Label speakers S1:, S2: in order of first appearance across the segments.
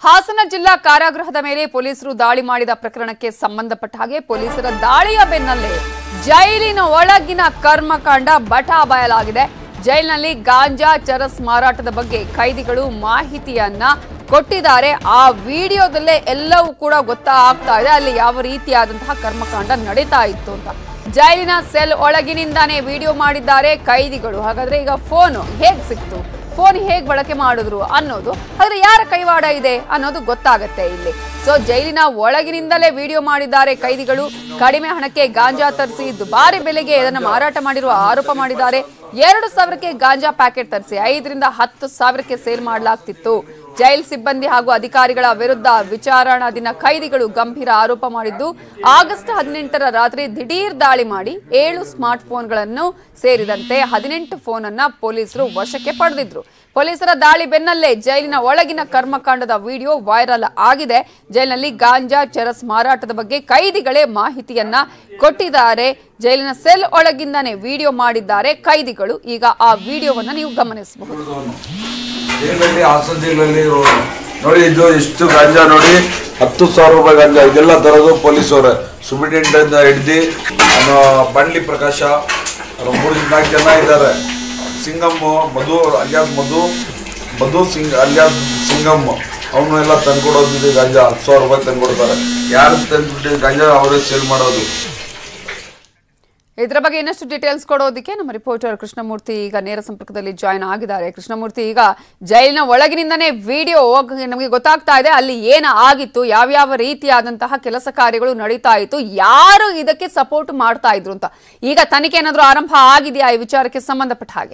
S1: ಹಾಸನ ಜಿಲ್ಲಾ ಕಾರಾಗೃಹದ ಮೇಲೆ ಪೊಲೀಸರು ದಾಳಿ ಮಾಡಿದ ಪ್ರಕರಣಕ್ಕೆ ಸಂಬಂಧಪಟ್ಟ ಹಾಗೆ ಪೊಲೀಸರ ದಾಳಿಯ ಬೆನ್ನಲ್ಲೇ ಜೈಲಿನ ಒಳಗಿನ ಕರ್ಮಕಾಂಡ ಬಟಾ ಬಯಲಾಗಿದೆ ಜೈಲಿನಲ್ಲಿ ಗಾಂಜಾ ಚರಸ್ ಮಾರಾಟದ ಬಗ್ಗೆ ಖೈದಿಗಳು ಮಾಹಿತಿಯನ್ನ ಕೊಟ್ಟಿದ್ದಾರೆ ಆ ವಿಡಿಯೋದಲ್ಲೇ ಎಲ್ಲವೂ ಕೂಡ ಗೊತ್ತಾಗ್ತಾ ಇದೆ ಅಲ್ಲಿ ಯಾವ ರೀತಿಯಾದಂತಹ ಕರ್ಮಕಾಂಡ ನಡೀತಾ ಇತ್ತು ಅಂತ ಜೈಲಿನ ಸೆಲ್ ಒಳಗಿನಿಂದಾನೇ ವಿಡಿಯೋ ಮಾಡಿದ್ದಾರೆ ಖೈದಿಗಳು ಹಾಗಾದ್ರೆ ಈಗ ಫೋನ್ ಹೇಗ್ ಸಿಕ್ತು ಫೋನ್ ಹೇಗ್ ಬಳಕೆ ಮಾಡಿದ್ರು ಅನ್ನೋದು ಆದ್ರೆ ಯಾರ ಕೈವಾಡ ಇದೆ ಅನ್ನೋದು ಗೊತ್ತಾಗತ್ತೆ ಇಲ್ಲಿ ಸೊ ಜೈಲಿನ ಒಳಗಿನಿಂದಲೇ ವಿಡಿಯೋ ಮಾಡಿದ್ದಾರೆ ಖೈದಿಗಳು ಕಡಿಮೆ ಹಣಕ್ಕೆ ಗಾಂಜಾ ತರಿಸಿ ದುಬಾರಿ ಬೆಲೆಗೆ ಇದನ್ನು ಮಾರಾಟ ಮಾಡಿರುವ ಆರೋಪ ಮಾಡಿದ್ದಾರೆ ಎರಡು ಸಾವಿರಕ್ಕೆ ಗಾಂಜಾ ಪ್ಯಾಕೆಟ್ ತರಿಸಿ ಐದರಿಂದ ಹತ್ತು ಸಾವಿರಕ್ಕೆ ಸೇಲ್ ಮಾಡಲಾಗ್ತಿತ್ತು ಜೈಲ್ ಸಿಬ್ಬಂದಿ ಹಾಗೂ ಅಧಿಕಾರಿಗಳ ವಿರುದ್ಧ ವಿಚಾರಣಾಧೀನ ಖೈದಿಗಳು ಗಂಭೀರ ಆರೋಪ ಮಾಡಿದ್ದು ಆಗಸ್ಟ್ ಹದಿನೆಂಟರ ರಾತ್ರಿ ದಿಢೀರ್ ದಾಳಿ ಮಾಡಿ ಏಳು ಸ್ಮಾರ್ಟ್ ಫೋನ್ಗಳನ್ನು ಸೇರಿದಂತೆ ಹದಿನೆಂಟು ಫೋನ್ ಅನ್ನ ಪೊಲೀಸರು ವಶಕ್ಕೆ ಪಡೆದಿದ್ರು ಪೊಲೀಸರ ದಾಳಿ ಬೆನ್ನಲ್ಲೇ ಜೈಲಿನ ಒಳಗಿನ ಕರ್ಮಕಾಂಡದ ವಿಡಿಯೋ ವೈರಲ್ ಆಗಿದೆ ಜೈಲಿನಲ್ಲಿ ಗಾಂಜಾ ಚರಸ್ ಮಾರಾಟದ ಬಗ್ಗೆ ಖೈದಿಗಳೇ ಮಾಹಿತಿಯನ್ನ ಕೊಟ್ಟಿದ್ದಾರೆ ಜೈಲಿನ ಸೆಲ್ ಒಳಗಿಂದಾನೇ ವಿಡಿಯೋ ಮಾಡಿದ್ದಾರೆ ಖೈದಿಗಳು ಈಗ ಆ ವಿಡಿಯೋವನ್ನ ನೀವು ಗಮನಿಸಬಹುದು
S2: ಜೈಲಲ್ಲಿ ಹಾಸನ ಜೈಲಲ್ಲಿ ನೋಡಿ ಇದು ಇಷ್ಟು ಗಾಂಜಾ ನೋಡಿ ಹತ್ತು ಸಾವಿರ ರೂಪಾಯಿ ಗಾಂಜಾ ಇದೆಲ್ಲ ತರೋದು ಪೊಲೀಸವ್ರೆ ಸುಬಿಟೆಂಟ್ ಇಂದ ಹಿಡ್ದು ಅವನು ಬಂಡ್ಲಿ ಪ್ರಕಾಶ ಅವ್ರು ಮೂರು ನಾಲ್ಕು ಜನ ಇದ್ದಾರೆ ಸಿಂಗಮ್ಮ ಮಧು ಅಲಿಯಾಸ್ ಮಧು ಮಧು ಸಿಂಗ್ ಅಲಿಯಾಸ್ ಸಿಂಗಮ್ ಅವನು ಎಲ್ಲ ತಂದ್ಕೊಡೋದಿದೆ ಗಾಂಜಾ ಹತ್ತು ಸಾವಿರ ರೂಪಾಯಿ ತಂದ್ಕೊಡ್ತಾರೆ ಯಾರು ತಂದ್ಬಿಟ್ಟು ಗಾಂಜಾ ಅವರೇ ಸೇಲ್ ಮಾಡೋದು
S1: ಇದರ ಬಗ್ಗೆ ಇನ್ನಷ್ಟು ಡೀಟೇಲ್ಸ್ ಕೊಡೋದಕ್ಕೆ ನಮ್ಮ ರಿಪೋರ್ಟರ್ ಕೃಷ್ಣಮೂರ್ತಿ ಈಗ ನೇರ ಸಂಪರ್ಕದಲ್ಲಿ ಜಾಯ್ನ್ ಆಗಿದ್ದಾರೆ ಕೃಷ್ಣಮೂರ್ತಿ ಈಗ ಜೈಲಿನ ಒಳಗಿನಿಂದನೇ ವಿಡಿಯೋ ನಮಗೆ ಗೊತ್ತಾಗ್ತಾ ಇದೆ ಅಲ್ಲಿ ಏನು ಆಗಿತ್ತು ಯಾವ್ಯಾವ ರೀತಿಯಾದಂತಹ ಕೆಲಸ ಕಾರ್ಯಗಳು ನಡೀತಾ ಇತ್ತು ಯಾರು ಇದಕ್ಕೆ ಸಪೋರ್ಟ್ ಮಾಡ್ತಾ ಇದ್ರು ಅಂತ ಈಗ ತನಿಖೆ ಏನಾದ್ರೂ ಆರಂಭ ಆಗಿದೆಯಾ ಈ ವಿಚಾರಕ್ಕೆ ಸಂಬಂಧಪಟ್ಟ ಹಾಗೆ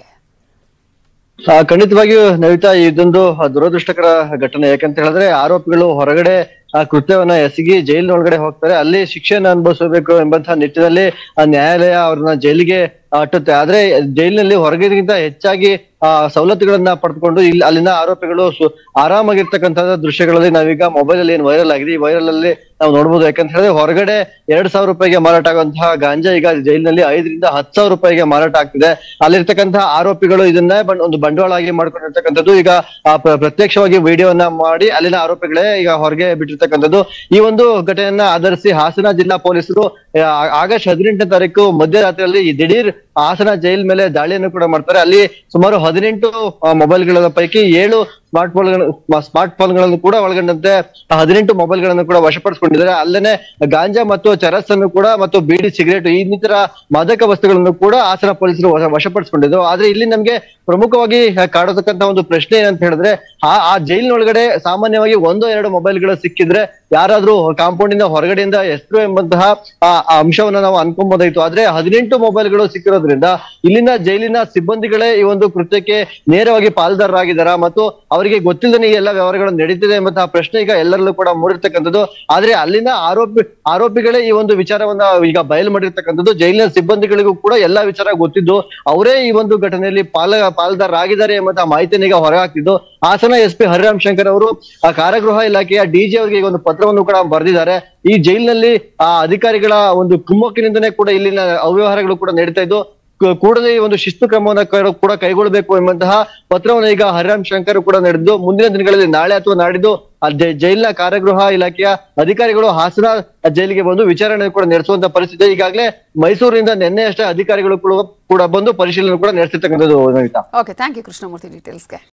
S3: ಆ, ಖಂಡಿತವಾಗಿಯೂ ನವಿತಾ ಇದೊಂದು ದುರದೃಷ್ಟಕರ ಘಟನೆ ಯಾಕಂತ ಹೇಳಿದ್ರೆ ಆರೋಪಿಗಳು ಹೊರಗಡೆ ಆ ಕೃತ್ಯವನ್ನ ಎಸಗಿ ಜೈಲಿನೊಳಗಡೆ ಹೋಗ್ತಾರೆ ಅಲ್ಲಿ ಶಿಕ್ಷೆಯನ್ನು ಅನುಭವಿಸಬೇಕು ಎಂಬಂತಹ ನಿಟ್ಟಿನಲ್ಲಿ ಆ ನ್ಯಾಯಾಲಯ ಅವ್ರನ್ನ ಜೈಲಿಗೆ ಅಟ್ಟುತ್ತೆ ಆದ್ರೆ ಜೈಲಿನಲ್ಲಿ ಹೊರಗಿಗಿಂತ ಹೆಚ್ಚಾಗಿ ಆ ಸವಲತ್ತುಗಳನ್ನ ಪಡೆದುಕೊಂಡು ಇಲ್ಲಿ ಅಲ್ಲಿನ ಆರೋಪಿಗಳು ಸು- ಆರಾಮಾಗಿರ್ತಕ್ಕಂತಹ ದೃಶ್ಯಗಳಲ್ಲಿ ನಾವೀಗ ಮೊಬೈಲ್ ಅಲ್ಲಿ ಏನ್ ವೈರಲ್ ಆಗಿದೆ ಈ ವೈರಲ್ ಅಲ್ಲಿ ನಾವು ನೋಡ್ಬೋದು ಯಾಕಂತ ಹೇಳಿದ್ರೆ ಹೊರಗಡೆ ಎರಡ್ ಸಾವಿರ ರೂಪಾಯಿಗೆ ಮಾರಾಟ ಆಗುವಂತಹ ಗಾಂಜಾ ಈಗ ಜೈಲಿನಲ್ಲಿ ಐದರಿಂದ ಹತ್ತು ಸಾವಿರ ರೂಪಾಯಿಗೆ ಮಾರಾಟ ಆಗ್ತಿದೆ ಅಲ್ಲಿರ್ತಕ್ಕಂತಹ ಆರೋಪಿಗಳು ಇದನ್ನ ಬಂ- ಒಂದು ಬಂಡವಾಳ ಆಗಿ ಮಾಡ್ಕೊಂಡಿರ್ತಕ್ಕಂಥದ್ದು ಈಗ ಆ ಪ್ರ- ಪ್ರತ್ಯಕ್ಷವಾಗಿ ವಿಡಿಯೋವನ್ನ ಮಾಡಿ ಅಲ್ಲಿನ ಆರೋಪಿಗಳೇ ಈಗ ಹೊರಗೆ ಬಿಟ್ಟಿರ್ತಕ್ಕಂಥದ್ದು ಈ ಒಂದು ಘಟನೆಯನ್ನ ಆಧರಿಸಿ ಹಾಸನ ಜಿಲ್ಲಾ ಪೊಲೀಸರು ಆ, ಆಗಸ್ಟ್ ಹದಿನೆಂಟನೇ ತಾರೀಕು ಮಧ್ಯರಾತ್ರಿಯಲ್ಲಿ ಈ ದಿಢೀರ್ ಹಾಸನ ಜೈಲ್ ಮೇಲೆ ದಾಳಿಯನ್ನು ಕೂಡ ಮಾಡ್ತಾರೆ ಅಲ್ಲಿ ಸುಮಾರು ಹದಿನೆಂಟು ಮೊಬೈಲ್ಗಳ ಪೈಕಿ ಏಳು ಸ್ಮಾರ್ಟ್ ಫೋನ್ ಸ್ಮಾರ್ಟ್ ಫೋನ್ಗಳನ್ನು ಕೂಡ ಒಳಗೊಂಡಂತೆ ಹದಿನೆಂಟು ಮೊಬೈಲ್ಗಳನ್ನು ಕೂಡ ವಶಪಡಿಸಿಕೊಂಡಿದ್ದಾರೆ ಅಲ್ಲದೆ ಗಾಂಜಾ ಮತ್ತು ಚರಸ್ ಅನ್ನು ಕೂಡ ಮತ್ತು ಬೀಡಿ ಸಿಗರೇಟ್ ಇನ್ನಿತರ ಮಾದಕ ವಸ್ತುಗಳನ್ನು ಕೂಡ ಹಾಸನ ಪೊಲೀಸರು ವಶ- ವಶಪಡಿಸಿಕೊಂಡಿದ್ರು ಆದ್ರೆ ಇಲ್ಲಿ ನಮ್ಗೆ ಪ್ರಮುಖವಾಗಿ ಕಾಡತಕ್ಕಂತ ಒಂದು ಪ್ರಶ್ನೆ ಏನಂತ ಹೇಳಿದ್ರೆ ಆ ಆ ಜೈಲಿನೊಳಗಡೆ ಸಾಮಾನ್ಯವಾಗಿ ಒಂದೋ ಎರಡು ಮೊಬೈಲ್ಗಳು ಸಿಕ್ಕಿದ್ರೆ ಯಾರಾದ್ರೂ ಕಾಂಪೌಂಡ್ ಇಂದ ಹೊರಗಡೆಯಿಂದ ಎಷ್ಟು ಎಂಬಂತಹ ಆ ಆ ಅಂಶವನ್ನ ನಾವು ಅನ್ಕೊಂಬೋದಾಯ್ತು ಆದ್ರೆ ಹದಿನೆಂಟು ಮೊಬೈಲ್ಗಳು ಸಿಕ್ಕಿರೋದ್ರಿಂದ ಇಲ್ಲಿನ ಜೈಲಿನ ಸಿಬ್ಬಂದಿಗಳೇ ಈ ಒಂದು ಕೃತ್ಯಕ್ಕೆ ನೇರವಾಗಿ ಪಾಲ್ದಾರರಾಗಿದ್ದಾರಾ ಮತ್ತು ಅವರಿಗೆ ಗೊತ್ತಿಲ್ಲದೆ ಈ ಎಲ್ಲ ವ್ಯವಹಾರಗಳು ನಡೀತಿದೆ ಎಂಬಂತಹ ಪ್ರಶ್ನೆ ಈಗ ಎಲ್ಲರಲ್ಲೂ ಕೂಡ ಮೂಡಿರ್ತಕ್ಕಂಥದ್ದು ಆದ್ರೆ ಅಲ್ಲಿನ ಆರೋಪಿ ಆರೋಪಿಗಳೇ ಈ ಒಂದು ವಿಚಾರವನ್ನ ಈಗ ಬಯಲು ಮಾಡಿರ್ತಕ್ಕಂಥದ್ದು ಜೈಲಿನ ಸಿಬ್ಬಂದಿಗಳಿಗೂ ಕೂಡ ಎಲ್ಲಾ ವಿಚಾರ ಗೊತ್ತಿದ್ದು ಅವರೇ ಈ ಒಂದು ಘಟನೆಯಲ್ಲಿ ಪಾಲ ಪಾಲ್ದಾರರಾಗಿದ್ದಾರೆ ಎಂಬಂತಹ ಮಾಹಿತಿಯನ್ನು ಈಗ ಹೊರಹಾಕ್ತಿದ್ದು ಹಾಸನ ಎಸ್ ಪಿ ಹರಿರಾಮ್ ಶಂಕರ್ ಅವರು ಆ ಕಾರಾಗೃಹ ಇಲಾಖೆಯ ಡಿಜಿ ಅವರಿಗೆ ಈಗ ಒಂದು ಪತ್ರವನ್ನು ಕೂಡ ಬರೆದಿದ್ದಾರೆ ಈ ಜೈಲಿನಲ್ಲಿ ಆ ಅಧಿಕಾರಿಗಳ ಒಂದು ಕುಮ್ಮಕ್ಕಿನಿಂದನೇ ಕೂಡ ಇಲ್ಲಿನ ಅವ್ಯವಹಾರಗಳು ಕೂಡ ನಡೀತಾ ಇದ್ದು ಕ- ಕೂಡಲೇ ಈ ಒಂದು ಶಿಸ್ತು ಕ್ರಮವನ್ನ ಕೈ- ಕೂಡ ಕೈಗೊಳ್ಳಬೇಕು ಎಂಬಂತಹ ಪತ್ರವನ್ನು ಈಗ ಹರಿರಾಮ್ ಶಂಕರ್ ಕೂಡ ನಡೆದು ಮುಂದಿನ ದಿನಗಳಲ್ಲಿ ನಾಳೆ ಅಥವಾ ನಾಡಿದ್ದು ಆ ಜೈ- ಜೈಲಿನ ಕಾರಾಗೃಹ ಇಲಾಖೆಯ ಅಧಿಕಾರಿಗಳು ಹಾಸನ ಜೈಲಿಗೆ ಬಂದು ವಿಚಾರಣೆ ಕೂಡ ನಡೆಸುವಂತ ಪರಿಸ್ಥಿತಿ ಈಗಾಗಲೇ ಮೈಸೂರಿನಿಂದ ನಿನ್ನೆ ಅಷ್ಟೇ ಅಧಿಕಾರಿಗಳು ಕೂಡ ಕೂಡ ಬಂದು ಪರಿಶೀಲನೆ ಕೂಡ ನಡೆಸಿರ್ತಕ್ಕಂಥದ್ದು Navitha
S1: okay thank you Krishnamurthy ಡೀಟೇಲ್ಸ್ಗೆ